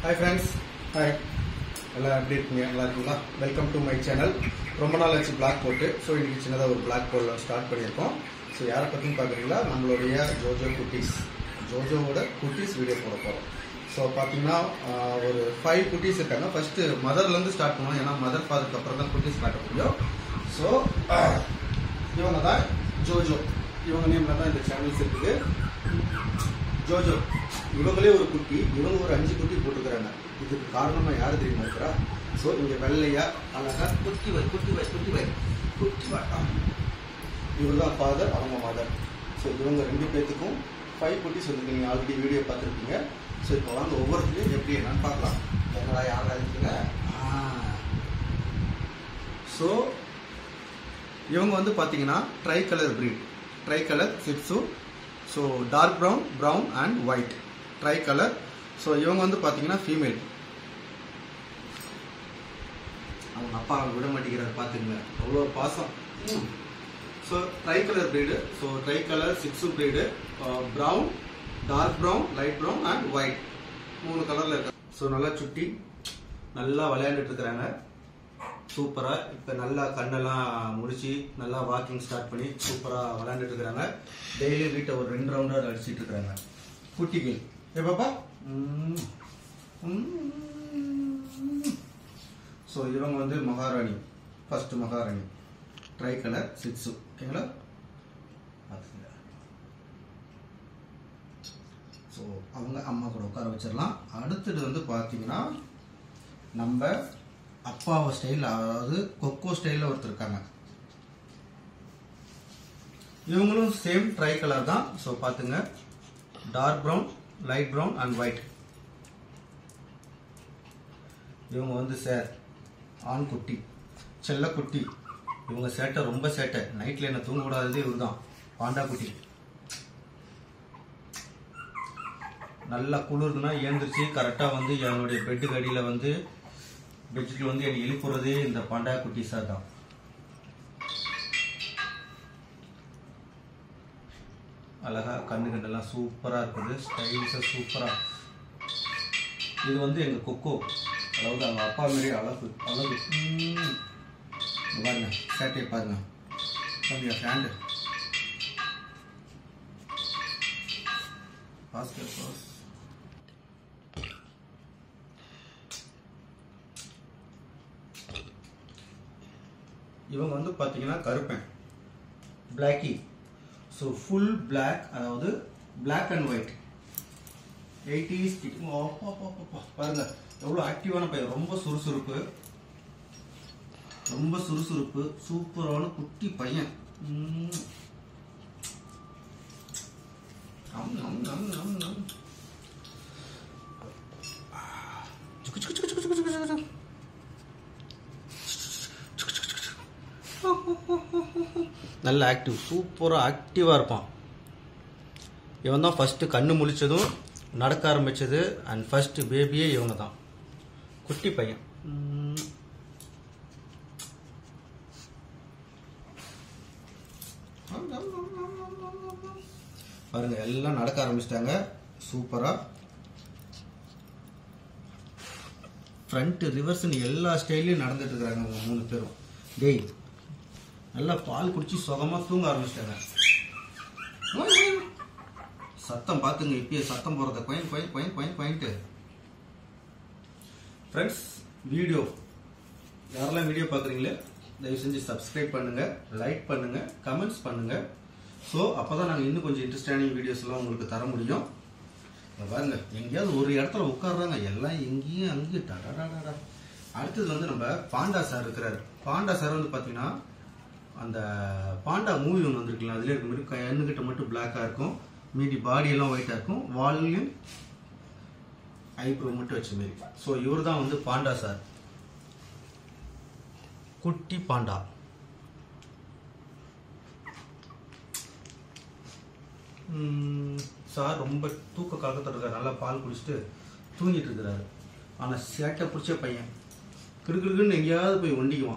Hi friends hi எல்லாம் எப்படி இருக்கீங்க நல்லா இருக்கீங்களா வெல்கம் டு மை சேனல் ரொம்ப நாள் ஆச்சு பிளாக் போட்டு ஸோ இன்னைக்கு சின்னதாக ஒரு பிளாக் போர்டில் ஸ்டார்ட் பண்ணியிருக்கோம் ஸோ யாரை பற்றியும் பார்க்குறீங்களா நம்மளுடைய ஜோஜோ குட்டீஸ் ஜோஜோவோட குட்டீஸ் வீடியோ போட போகிறோம் ஸோ பார்த்தீங்கன்னா ஆஹ், ஒரு ஃபைவ் குட்டீஸ் இருக்காங்க ஃபஸ்ட்டு மதர்லேருந்து ஸ்டார்ட் பண்ணுவோம் ஏன்னா மதர் ஃபாதருக்கு அப்புறம் தான் குட்டீஸ் காட்ட முடியும் ஸோ இவங்க தான் ஜோஜோ இவங்க நேமில் தான் இந்த சேனல்ஸ் இருக்குது ஜோஜோ இவங்களே ஒரு குட்டி இவங்க ஒரு அஞ்சு குட்டி போட்டுக்கிறாங்க இதுக்கு காரணமா யாரு தெரியுமா இருக்கிறா ஸோ இங்க வெள்ளையா அழகா குட்டி வை குட்டி வை குட்டி வை குட்டி வை இவர் தான் ஃபாதர் அவங்க மதர் ஸோ இவங்க ரெண்டு பேர்த்துக்கும் ஃபைவ் குட்டிஸ் வந்து நீங்கள் ஆல்ரெடி வீடியோ பார்த்துருப்பீங்க ஸோ இப்போ வாங்க ஒவ்வொருத்தரையும் எப்படி என்னன்னு பார்க்கலாம் எங்களா யாரா இருக்கீங்க ஸோ இவங்க வந்து பார்த்தீங்கன்னா tri colour breed tri colour chips so dark brown brown and white tri colour so இவங்க வந்து பார்த்தீங்கன்னா ஃபீமேல் அவங்க அப்பா விட மாட்டேங்கிறாரு பார்த்துங்க அவ்வளோ பாசம் so tri colour breed so tri colour six breed brown dark brown light brown and white மூணு கலரில் இருக்கு ஸோ நல்லா சுட்டி நல்லா விளையாண்டுட்டு இருக்கிறாங்க சூப்பரா இப்ப நல்லா கண்ணெல்லாம் முடிச்சு நல்லா வாக்கிங் ஸ்டார்ட் பண்ணி சூப்பரா விளையாண்டுட்டு இருக்காங்க டெய்லி வீட்டை ஒரு ரெண்டு ரவுண்டர் அடிச்சிட்டு இருக்காங்க குட்டிகள் ஏ பாப்பா ஸோ இவங்க வந்து மகாராணி ஃபர்ஸ்ட் மகாராணி ட்ரை கலர் சிக்ஸு ஓகேங்களா பார்த்துங்க ஸோ அவங்க அம்மா கூட உட்கார வச்சிடலாம் அடுத்தது வந்து பார்த்தீங்கன்னா நம்ம அப்பாவை ஸ்டைல் அதாவது கொக்கோ ஸ்டைலில் ஒருத்தர் இருக்காங்க இவங்களும் சேம் ட்ரை கலர் தான் ஸோ பார்த்துங்க dark brown light brown and white இவங்க வந்து சார் ஆண் குட்டி செல்ல குட்டி இவங்க சேட்டை ரொம்ப சேட்டை நைட்ல என்ன தூங்க கூடாதது இவர் தான் பாண்டா குட்டி நல்லா குளிருதுன்னா ஏந்திரிச்சு கரெக்டாக வந்து என்னுடைய பெட்டுக்கு அடியில் வந்து பெட்ஷீட் வந்து என்னை எழுப்புறதே இந்த பாண்டா குட்டிஸா தான் அழகா கண்ணு கண்டெல்லாம் சூப்பரா இருக்குது ஸ்டைலிஷா சூப்பரா இது வந்து எங்க கொக்கோ அதாவது அவங்க அப்பா மாரி அழகு அழகு உம். இங்க பாருங்க சேட்டையை பாருங்க அப்படியா ஃபேண்டு பாஸ்கர் பாஸ் இவங்க வந்து பார்த்தீங்கன்னா கருப்பன் பிளாக்கி ஸோ ஃபுல் Black அதாவது Black அண்ட் ஒயிட் எயிட்டிஸ் பாருங்க எவ்வளோ ஆக்டிவான பையன் ரொம்ப சுறுசுறுப்பு ரொம்ப சுறுசுறுப்பு சூப்பரான குட்டி பையன் உம். நம், நம், நம், நம், நம். சுக்கு, சுக்கு, சுக்கு, சுக்கு, சுக்கு, சுக்கு, சுக்கு. நல்ல ஆக்டிவ் சூப்பராக ஆக்டிவாக இருப்பான் இவன் தான் ஃபஸ்ட்டு கண்ணு முழிச்சதும் நடக்க ஆரம்பிச்சது அண்ட் ஃபர்ஸ்ட் பேபியே இவங்க தான் குட்டி பையன் உம். பாருங்க எல்லாம் நடக்க ஆரம்பிச்சிட்டாங்க சூப்பரா ஃப்ரண்ட் ரிவர்ஸ்னு எல்லா ஸ்டைல்லையும் நடந்துட்டு இருக்காங்க அவங்க மூணு பேரும் டேய் நல்லா பால் குடிச்சு சுகமா தூங்க ஆரம்பிச்சிட்டாங்க சத்தம் பார்த்துங்க இப்பயே சத்தம் போறத கொயின் கொயின் கொயின் கொயின் கொயின்ட்டு ஃப்ரெண்ட்ஸ் வீடியோ யாரெல்லாம் வீடியோ பார்க்குறீங்களே தயவு செஞ்சு சப்ஸ்கிரைப் பண்ணுங்க லைக் பண்ணுங்க கமெண்ட்ஸ் பண்ணுங்க ஸோ அப்பதான் நாங்கள் இன்னும் கொஞ்சம் இன்ட்ரெஸ்டான வீடியோஸ் எல்லாம் உங்களுக்கு தர முடியும் இங்க பாருங்க எங்கேயாவது ஒரு இடத்துல உட்கார்றாங்க எல்லாம் எங்கேயும் அங்கேயும் டடடடடா. அடுத்தது வந்து நம்ம பாண்டா சார் இருக்கிறாரு பாண்டா சார் வந்து பார்த்தீங்கன்னா அந்த பாண்டா மூவி ஒன்று வந்திருக்கலாம் அதுல இருக்க மாதிரி கண்ணுகிட்ட மட்டும் பிளாக்காக இருக்கும் மீதி பாடி எல்லாம் ஒயிட்டாக இருக்கும் வால்லையும் ஐப்ரோ மட்டும் வச்ச மாதிரி ஸோ இவர் தான் வந்து பாண்டா சார் குட்டி பாண்டா ம், சார் ரொம்ப தூக்க காலத்தில் இருக்காரு நல்லா பால் குடிச்சிட்டு தூங்கிட்டு இருக்கிறாரு ஆனால் சேட்டை பிடிச்ச பையன் கிடுக்கிடுக்குன்னு எங்கேயாவது போய் ஒண்டிக்குவான்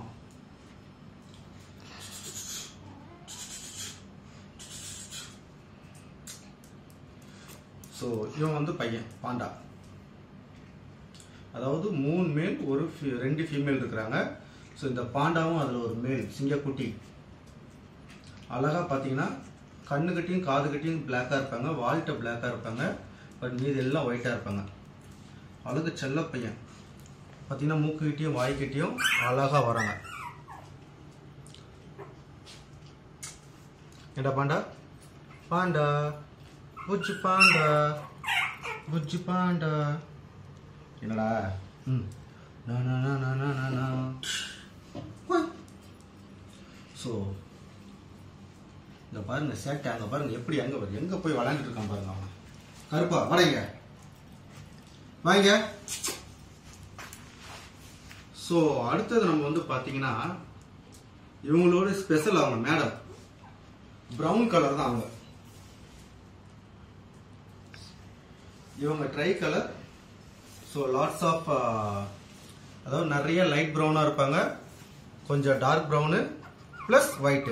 ஸோ இவன் வந்து பையன் பாண்டா அதாவது மூணு மேல் ஒரு fe- ரெண்டு ஃபீமேல் இருக்கிறாங்க ஸோ இந்த பாண்டாவும் அதில் ஒரு மேல் சிங்கக்குட்டி அழகாக பார்த்தீங்கன்னா கண்ணுக்கிட்டையும் காதுகிட்டையும் பிளாக்காக இருப்பாங்க வால்கிட்ட பிளாக்காக இருப்பாங்க பட் மீதி எல்லாம் ஒயிட்டாக இருப்பாங்க அழகு செல்ல பையன் பார்த்தீங்கன்னா மூக்குக்கிட்டேயும் வாய்க்கிட்டேயும் அழகாக வராங்க ஏடா பாண்டா பாண்டா புஜ்ஜு பாண்டா புஜ்ஜு பாண்டா என்னடா ம் நா நா நா நா நா நா நா ஸோ இங்க பாருங்க சேட்டை அங்க பாருங்க எப்படி அங்க பாருங்க எங்க போய் விளையாண்டுட்டு இருக்கான் பாருங்க அவன் கருப்பா வரைங்க வாங்க ஸோ அடுத்தது நம்ம வந்து பார்த்தீங்கன்னா இவங்களோட ஸ்பெஷல் அவங்க மேடம் பிரவுன் கலர் தான் அவங்க இவங்க tri colour so lots of அதாவது நிறைய லைட் ப்ரௌனாக இருப்பாங்க கொஞ்சம் dark brown plus white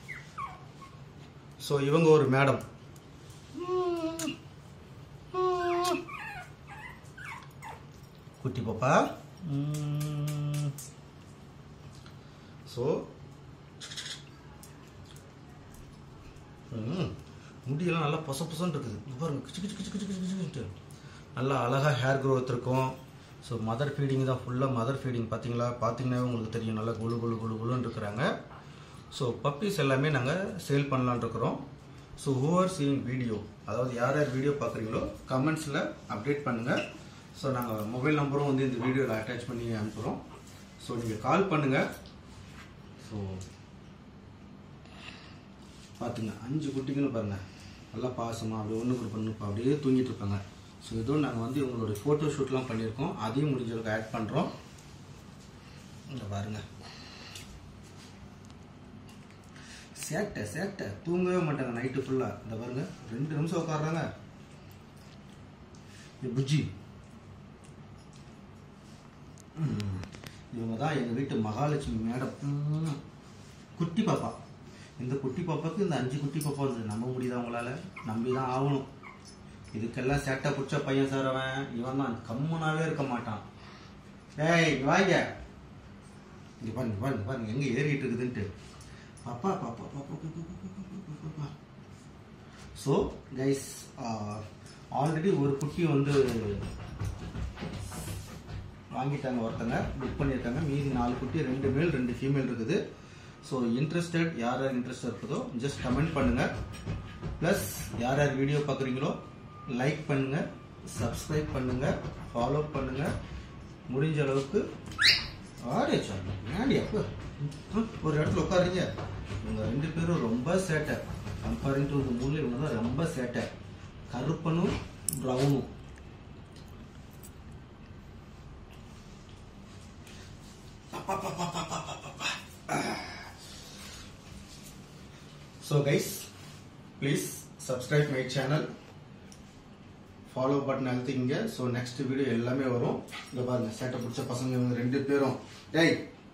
so இவங்க ஒரு மேடம் குட்டி பாப்பா ஸோ முடியெல்லாம் நல்லா பொச பொசன்னு இருக்குது இங்க பாருங்க கிச்சு கிச்சு கிச்சு கிச்சு கிச்சு கிச்சுட்டு நல்லா அழகாக ஹேர் growth இருக்கும் ஸோ மதர் ஃபீடிங் தான் ஃபுல்லாக மதர் ஃபீடிங் பார்த்தீங்களா பார்த்தீங்கன்னா உங்களுக்கு தெரியும் நல்லா குளு குளு குளு குளுன்னு இருக்கிறாங்க ஸோ பப்பீஸ் எல்லாமே நாங்கள் சேல் பண்ணலான்னு இருக்கிறோம் ஸோ ஹூஆர் சீயிங் வீடியோ அதாவது யார் யார் வீடியோ பார்க்குறீங்களோ கமெண்ட்ஸில் அப்டேட் பண்ணுங்கள் ஸோ நாங்கள் மொபைல் நம்பரும் வந்து இந்த வீடியோவில் அட்டாச் பண்ணி அனுப்புகிறோம் ஸோ நீங்கள் கால் பண்ணுங்கள் ஸோ பார்த்துங்க அஞ்சு குட்டிங்களும் பாருங்கள் நல்லா பாசமாக அப்படியே ஒன்று கூட பண்ணு அப்படியே தூங்கிட்டு இருப்பாங்க ஸோ இதோ நாங்கள் வந்து இவங்களுடைய ஃபோட்டோ ஷூட்லாம் பண்ணியிருக்கோம் அதையும் முடிஞ்ச அளவுக்கு ஆட் பண்ணுறோம் இங்கே பாருங்க சேட்டை சேட்டை தூங்கவே மாட்டாங்க நைட்டு ஃபுல்லாக இந்த பாருங்க ரெண்டு நிமிஷம் உட்காடுறாங்க இது புஜ்ஜி ம். இவங்க தான் எங்கள் வீட்டு மகாலட்சுமி மேடம் ம். குட்டி பாப்பா இந்த குட்டி பாப்பாக்கு இந்த அஞ்சு குட்டி பாப்பா வந்து நம்ப முடியுதா உங்களால நம்பி தான் ஆகணும் இதுக்கெல்லாம் சேட்டை பிடிச்ச பையன் சார் அவன் இவன் தான் கம்முனாவே இருக்க மாட்டான் ஏய் இங்க வாங்க இங்க பாருங்க இங்க பாருங்க பாருங்க எங்க ஏறிட்டு இருக்குதுன்ட்டு பாப்பா பாப்பா பாப்பா பாப்பா ஸோ கைஸ் ஆல்ரெடி ஒரு குட்டி வந்து வாங்கிட்டாங்க ஒருத்தங்க புக் பண்ணியிருக்காங்க மீதி நாலு குட்டி ரெண்டு மேல் ரெண்டு ஃபீமேல் இருக்குது ஸோ இன்ட்ரெஸ்டட் யார் யார் இன்ட்ரெஸ்ட் இருக்குதோ ஜஸ்ட் கமெண்ட் பண்ணுங்க ப்ளஸ் யார் யார் வீடியோ பார்க்குறீங்களோ லைக் பண்ணுங்க சப்ஸ்கிரைப் பண்ணுங்க ஃபாலோ பண்ணுங்க முடிஞ்ச அளவுக்கு ஆடியோ சேனல் ஏன்டி அப்போ ஒரு இடத்துல உட்காருங்க இவங்க ரெண்டு பேரும் ரொம்ப சேட்டை கம்பேரிங் டு மூணு இவங்க தான் ரொம்ப சேட்டை கருப்பனும் ப்ரௌனும் so guys please subscribe my channel follow button அழுத்திங்க ஸோ நெக்ஸ்ட் வீடியோ எல்லாமே வரும் இங்க பாருங்க சேட்டை பிடிச்ச பசங்க இவங்க ரெண்டு பேரும் டேய்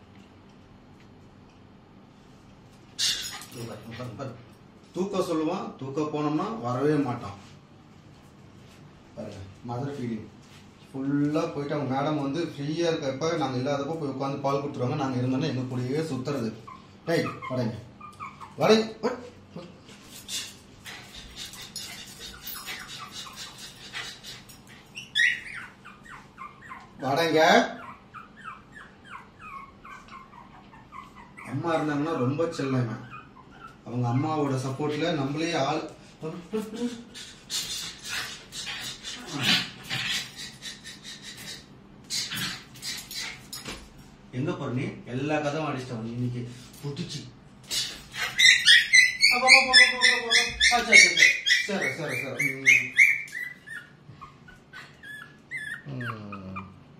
இங்க பாரு, இங்க பாரு, பாரு. தூக்க சொல்லுவான் தூக்க போனோம்னா வரவே மாட்டான் பாருங்க மதர் ஃபீடிங் ஃபுல்லாக போயிட்டு அவங்க மேடம் வந்து ஃப்ரீயாக இருக்கப்ப நாங்கள் இல்லாதப்போ போய் உட்காந்து பால் கொடுத்துருவாங்க நாங்கள் இருந்தோன்னா எங்கள் கூடயே சுத்துறது டேய் வரைங்க வரை வட், வட். வாடங்க அம்மா இருந்தாங்கன்னா ரொம்ப செல்லங்க அவங்க அம்மாவோட சப்போர்ட்ல நம்மளே ஆள் எங்க போறீ எல்லா கதவும் அடிச்சிட்டோம் இன்னைக்கு புடிச்சு அப்பா, அப்பா, அப்பா, அப்பா, அப்பா, அப்பா. ஆ, சரி, சரி, சரி. சரி சரி சரி ம். ம்.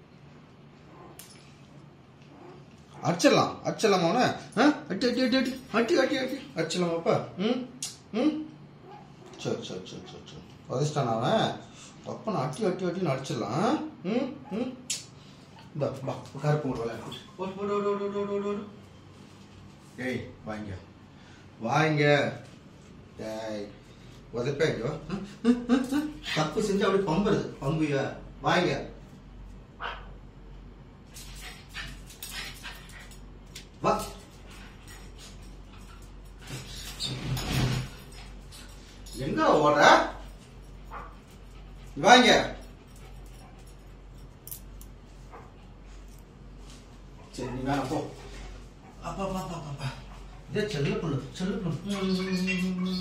அடிச்சிடலாம் அடிச்சிடலாமா அவனை ஆ? அட்டி அட்டி அட்டி அட்டி அட்டி அட்டி அட்டி அடிச்சிடலாமாப்பா ம் ம் சரி சரி சரி சரி சரி உதச்சிட்டான் அவன் அப்ப நான் அட்டி அட்டி அட்டி அடிச்சிடலாம் ம் ம் இந்த வா கருப்பு ஒரு விளையாடு ஓடு ஓடு ஓடு ஓடு ஓடு ஓடு ஓடு ஏய் வாங்க வாங்க டேய் உதப்பாங்க தப்பு செஞ்சு அப்படி பம்புறது பம்புங்க வாங்க வா எங்க ஓடுற வாங்க சரி நீ வேணாம் போ அப்பா அப்பா அப்பா அப்பா, அப்பா இதே செல்ல புல்லு செல்ல புல்லு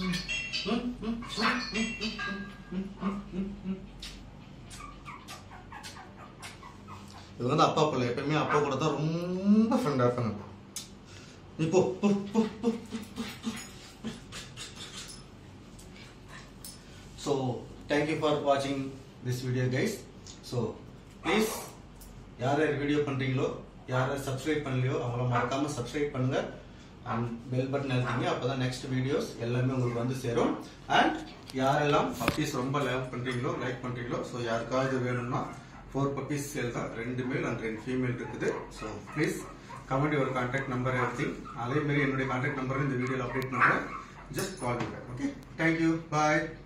இது வந்து அப்பா பிள்ளை எப்பயுமே அப்பா கூட தான் ரொம்ப ஃப்ரெண்டா இருப்பாங்க நீ போ போ போ போ ஸோ தேங்க்யூ ஃபார் வாட்சிங் this video guys so please யார் யார் வீடியோ பண்ணுறீங்களோ யார் யார் சப்ஸ்கிரைப் பண்ணலையோ அவங்கள மறக்காம சப்ஸ்கிரைப் பண்ணுங்க அண்ட் பெல் பட்டன் அழுத்திங்க அப்போ தான் நெக்ஸ்ட் வீடியோஸ் எல்லாமே உங்களுக்கு வந்து சேரும் அண்ட் யாரெல்லாம் பப்பீஸ் ரொம்ப லைக் பண்ணுறீங்களோ லைக் பண்ணுறீங்களோ ஸோ யாருக்காவது வேணும்னா ஃபோர் பப்பீஸ் சேல் தான் ரெண்டு மேல் அண்ட் ரெண்டு ஃபீமேல் இருக்குது so please comment your contact number every அதே மாதிரி என்னுடைய கான்டாக்ட் நம்பர் இந்த வீடியோவில் அப்டேட் பண்ணுறேன் ஜஸ்ட் கால் ஓகே தேங்க்யூ பாய்